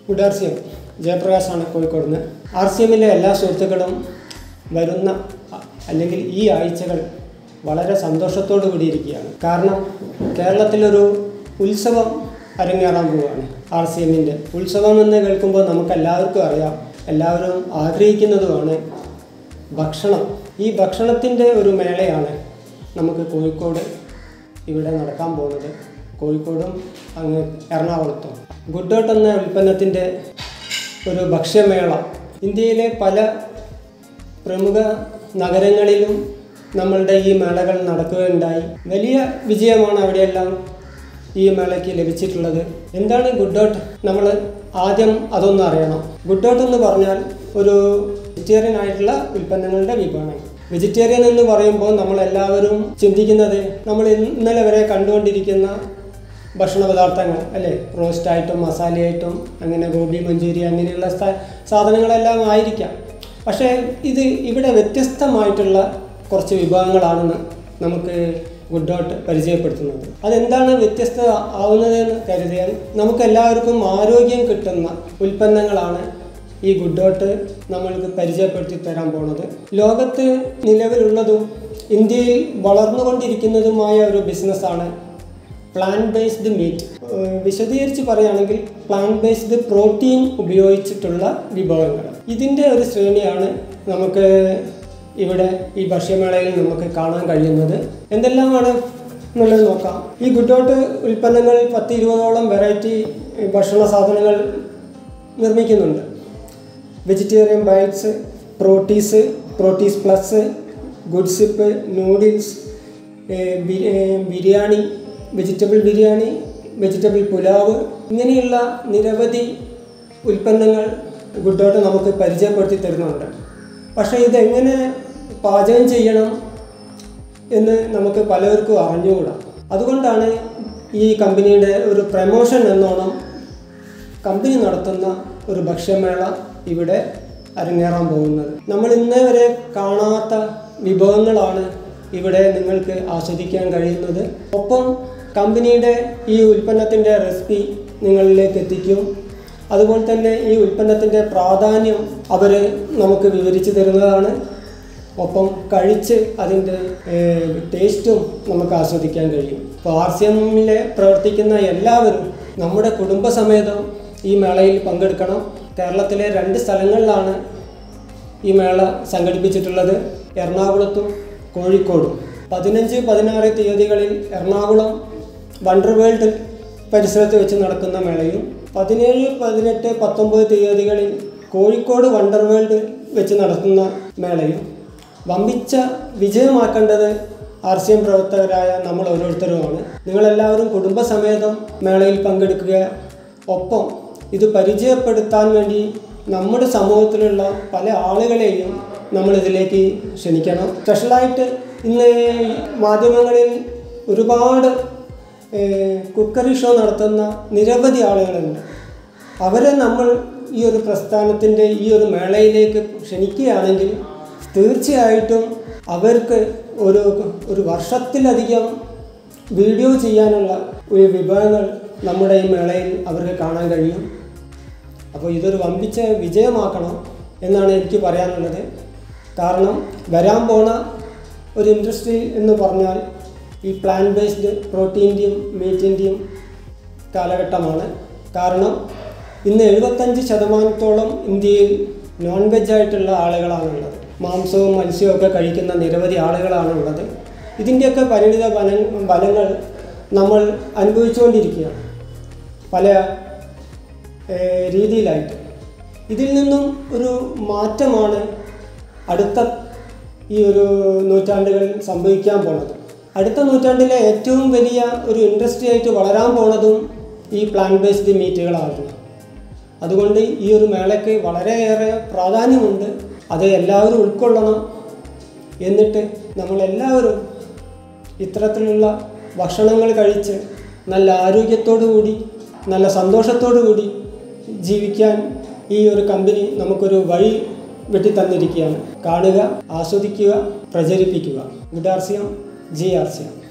good R C M ജയപ്രകാശാണ് കോഴിക്കോട് നിന്ന് R C എമ്മിലെ എല്ലാ സുഹൃത്തുക്കളും വരുന്ന അ- അല്ലെങ്കിൽ ഈ ആഴ്ചകൾ വളരെ സന്തോഷത്തോടു കൂടിയിരിക്കുകയാണ് കാരണം കേരളത്തിലൊരു ഉത്സവം അരങ്ങേറാൻ പോവുകയാണ് ആർ സി എമ്മിൻ്റെ ഉത്സവം എന്ന് കേൾക്കുമ്പോൾ നമുക്ക് എല്ലാവർക്കും അറിയാം എല്ലാവരും ആഗ്രഹിക്കുന്നതുമാണ് ഭക്ഷണം ഈ ഭക്ഷണത്തിൻ്റെ ഒരു മേളയാണ് നമുക്ക് കോഴിക്കോട് ഇവിടെ നടക്കാൻ പോകുന്നത് കോഴിക്കോടും അങ്ങ് എറണാകുളത്തും ഗുഡ്ഡോട്ട് എന്ന ഉൽപ്പന്നത്തിൻ്റെ ഒരു ഭക്ഷ്യമേള ഇന്ത്യയിലെ പല പ്രമുഖ നഗരങ്ങളിലും നമ്മളുടെ ഈ മേളകൾ നടക്കുകയുണ്ടായി വലിയ വിജയമാണ് അവിടെയെല്ലാം ഈ മേളയ്ക്ക് ലഭിച്ചിട്ടുള്ളത് എന്താണ് ഗുഡ്ഡോട്ട് നമ്മൾ ആദ്യം അതൊന്ന് അറിയണം ഗുഡ്ഡോട്ട് എന്ന് പറഞ്ഞാൽ ഒരു വെജിറ്റേറിയൻ ആയിട്ടുള്ള ഉൽപ്പന്നങ്ങളുടെ വിപണനം വെജിറ്റേറിയൻ എന്ന് പറയുമ്പോൾ നമ്മൾ എല്ലാവരും ചിന്തിക്കുന്നത് നമ്മൾ ഇന്നലെ വരെ കണ്ടുകൊണ്ടിരിക്കുന്ന ഭക്ഷണ പദാർത്ഥങ്ങൾ അല്ലേ റോസ്റ്റായിട്ടും മസാലയായിട്ടും അങ്ങനെ ഗോബി മഞ്ചൂരി അങ്ങനെയുള്ള സ- സാധനങ്ങളെല്ലാം ആയിരിക്കാം പക്ഷേ ഇത് ഇവിടെ വ്യത്യസ്തമായിട്ടുള്ള കുറച്ച് വിഭവങ്ങളാണെന്ന് നമുക്ക് ഗുഡ്ഡോട്ട് പരിചയപ്പെടുത്തുന്നത് അതെന്താണ് വ്യത്യസ്ത ആവുന്നതെന്ന് കരുതിയാൽ നമുക്ക് എല്ലാവർക്കും ആരോഗ്യം കിട്ടുന്ന ഉൽപ്പന്നങ്ങളാണ് ഈ ഗുഡ്ഡോട്ട് നമ്മൾക്ക് പരിചയപ്പെടുത്തി തരാൻ പോണത് ലോകത്ത് നിലവിലുള്ളതും ഇന്ത്യയിൽ വളർന്നുകൊണ്ടിരിക്കുന്നതുമായ ഒരു ബിസിനസ്സാണ് പ്ലാൻ ബേസ്ഡ് മീറ്റ് വിശദീകരിച്ച് പറയുകയാണെങ്കിൽ പ്ലാൻ ബേസ്ഡ് പ്രോട്ടീൻ ഉപയോഗിച്ചിട്ടുള്ള വിഭവങ്ങൾ ഇതിൻ്റെ ഒരു ശ്രേണിയാണ് നമുക്ക് ഇവിടെ ഈ ഭക്ഷ്യമേളയിൽ നമുക്ക് കാണാൻ കഴിയുന്നത് എന്തെല്ലാമാണ് എന്നുള്ളത് നോക്കാം ഈ ഗുഡോട്ട് ഉൽപ്പന്നങ്ങൾ പത്ത് ഇരുപതോളം വെറൈറ്റി ഭക്ഷണ സാധനങ്ങൾ നിർമ്മിക്കുന്നുണ്ട് വെജിറ്റേറിയൻ ബൈറ്റ്സ് പ്രോട്ടീസ് പ്രോട്ടീസ് പ്ലസ് ഗുഡ് സിപ്പ് നൂഡിൽസ് ഏഹ് ബി- ഏഹ് ബിരിയാണി വെജിറ്റബിൾ ബിരിയാണി വെജിറ്റബിൾ പുലാവ് ഇങ്ങനെയുള്ള നിരവധി ഉൽപ്പന്നങ്ങൾ ഗുഡോട്ട് നമുക്ക് പരിചയപ്പെടുത്തി തരുന്നുണ്ട് പക്ഷേ ഇതെങ്ങനെ പാചകം ചെയ്യണം എന്ന് നമുക്ക് പലർക്കും അറിഞ്ഞുകൂടാ അതുകൊണ്ടാണ് ഈ കമ്പനിയുടെ ഒരു പ്രമോഷൻ എന്നോണം കമ്പനി നടത്തുന്ന ഒരു ഭക്ഷ്യമേള ഇവിടെ അരങ്ങേറാൻ പോകുന്നത് നമ്മൾ ഇന്നേ വരെ കാണാത്ത വിഭവങ്ങളാണ് ഇവിടെ നിങ്ങൾക്ക് ആസ്വദിക്കാൻ കഴിയുന്നത് ഒപ്പം കമ്പനിയുടെ ഈ ഉൽപ്പന്നത്തിൻ്റെ റെസിപ്പി നിങ്ങളിലേക്ക് എത്തിക്കും അതുപോലെ തന്നെ ഈ ഉൽപ്പന്നത്തിൻ്റെ പ്രാധാന്യം അവർ നമുക്ക് വിവരിച്ചു തരുന്നതാണ് ഒപ്പം കഴിച്ച് അതിൻ്റെ ടേസ്റ്റും നമുക്ക് ആസ്വദിക്കാൻ കഴിയും ഇപ്പോൾ ആർ സി എമ്മിലെ പ്രവർത്തിക്കുന്ന എല്ലാവരും നമ്മുടെ കുടുംബസമേതം ഈ മേളയിൽ പങ്കെടുക്കണം കേരളത്തിലെ രണ്ട് സ്ഥലങ്ങളിലാണ് ഈ മേള സംഘടിപ്പിച്ചിട്ടുള്ളത് എറണാകുളത്തും കോഴിക്കോടും പതിനഞ്ച് പതിനാറ് തീയതികളിൽ എറണാകുളം വണ്ടർ വേൾഡ് പരിസരത്ത് വെച്ച് നടക്കുന്ന മേളയും പതിനേഴ് പതിനെട്ട് പത്തൊമ്പത് തീയതികളിൽ കോഴിക്കോട് വണ്ടർ വേൾഡ് വെച്ച് നടത്തുന്ന മേളയും വമ്പിച്ച വിജയമാക്കേണ്ടത് ആർ സി എം പ്രവർത്തകരായ നമ്മൾ ഓരോരുത്തരുമാണ് നിങ്ങളെല്ലാവരും കുടുംബസമേതം മേളയിൽ പങ്കെടുക്കുക ഒപ്പം ഇത് പരിചയപ്പെടുത്താൻ വേണ്ടി നമ്മുടെ സമൂഹത്തിലുള്ള പല ആളുകളെയും നമ്മൾ ഇതിലേക്ക് ക്ഷണിക്കണം സ്പെഷ്യലായിട്ട് ഇന്ന് മാധ്യമങ്ങളിൽ ഒരുപാട് ഏഹ്, കുക്കറി ഷോ നടത്തുന്ന നിരവധി ആളുകളുണ്ട് അവരെ നമ്മൾ ഈ ഒരു പ്രസ്ഥാനത്തിൻ്റെ ഈ ഒരു മേളയിലേക്ക് ക്ഷണിക്കുകയാണെങ്കിൽ തീർച്ചയായിട്ടും അവർക്ക് ഒരു ഒരു വർഷത്തിലധികം വീഡിയോ ചെയ്യാനുള്ള ഒരു വിഭവങ്ങൾ നമ്മുടെ ഈ മേളയിൽ അവർക്ക് കാണാൻ കഴിയും അപ്പോൾ ഇതൊരു വമ്പിച്ച വിജയമാക്കണം എന്നാണ് എനിക്ക് പറയാനുള്ളത് കാരണം വരാൻ പോണ ഒരു ഇൻഡസ്ട്രി എന്ന് പറഞ്ഞാൽ ഈ പ്ലാൻ ബേസ്ഡ് പ്രോട്ടീൻ്റെയും മീറ്റിൻ്റെയും കാലഘട്ടമാണ് കാരണം ഇന്ന് എഴുപത്തഞ്ച് ശതമാനത്തോളം ഇന്ത്യയിൽ നോൺ വെജ് ആയിട്ടുള്ള ആളുകളാണുള്ളത് മാംസവും മത്സ്യവും ഒക്കെ കഴിക്കുന്ന നിരവധി ആളുകളാണുള്ളത് ഇതിൻ്റെയൊക്കെ പരിണിത ഫല ഫലങ്ങൾ നമ്മൾ അനുഭവിച്ചുകൊണ്ടിരിക്കുകയാണ് പല ഏഹ്, രീതിയിലായിട്ട് ഇതിൽ നിന്നും ഒരു മാറ്റമാണ് അടുത്ത ഈ ഒരു നൂറ്റാണ്ടുകളിൽ സംഭവിക്കാൻ പോണത് അടുത്ത നൂറ്റാണ്ടിലെ ഏറ്റവും വലിയ ഒരു ഇൻഡസ്ട്രി ആയിട്ട് വളരാൻ പോണതും ഈ പ്ലാൻ ബേസ്ഡ് മീറ്റുകളായിരുന്നു അതുകൊണ്ട് ഈ ഒരു മേളയ്ക്ക് വളരെയേറെ പ്രാധാന്യമുണ്ട് അത് എല്ലാവരും ഉൾക്കൊള്ളണം എന്നിട്ട് നമ്മളെല്ലാവരും ഇത്തരത്തിലുള്ള ഭക്ഷണങ്ങൾ കഴിച്ച് നല്ല ആരോഗ്യത്തോടു കൂടി നല്ല സന്തോഷത്തോടു കൂടി ജീവിക്കാൻ ഈ ഒരു കമ്പനി നമുക്കൊരു വഴി വെട്ടി തന്നിരിക്കുകയാണ് കാണുക ആസ്വദിക്കുക പ്രചരിപ്പിക്കുക good R C M G R C M